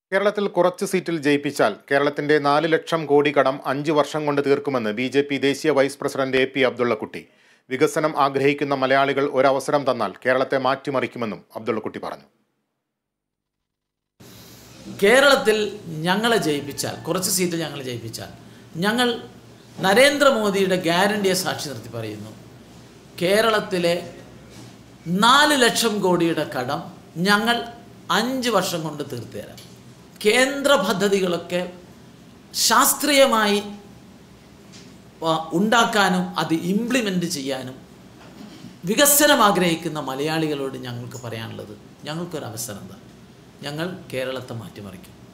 കേരളത്തിൽ കുറച്ച് സീറ്റിൽ ജയിപ്പിച്ചാൽ കേരളത്തിന്റെ നാല് ലക്ഷം കോടി കടം അഞ്ച് വർഷം കൊണ്ട് തീർക്കുമെന്ന് ബി ജെ പി ദേശീയ vice president A P Abdullakutty വികസനം ആഗ്രഹിക്കുന്ന മലയാളികൾ ഒരവസരം തന്നാൽ കേരളത്തെ മാറ്റിമറിക്കുമെന്നും അബ്ദുള്ളക്കുട്ടി പറഞ്ഞു കേരളത്തിൽ ഞങ്ങളെ ജയിപ്പിച്ചാൽ കുറച്ച് സീറ്റ് ഞങ്ങൾ ജയിപ്പിച്ചാൽ ഞങ്ങൾ നരേന്ദ്രമോദിയുടെ ഗ്യാരണ്ടിയെ സാക്ഷി നിർത്തി പറയുന്നു കേരളത്തിലെ നാല് ലക്ഷം കോടിയുടെ കടം ഞങ്ങൾ അഞ്ച് വർഷം കൊണ്ട് തീർത്തു തരാം കേന്ദ്ര പദ്ധതികളൊക്കെ ശാസ്ത്രീയമായി ആ, ഉണ്ടാക്കാനും അത് ഇംപ്ലിമെൻ്റ് ചെയ്യാനും വികസനം ആഗ്രഹിക്കുന്ന മലയാളികളോട് ഞങ്ങൾക്ക് പറയാനുള്ളത് ഞങ്ങൾക്കൊരു അവസരം എന്താ ഞങ്ങൾ കേരളത്തെ മാറ്റിമറിക്കും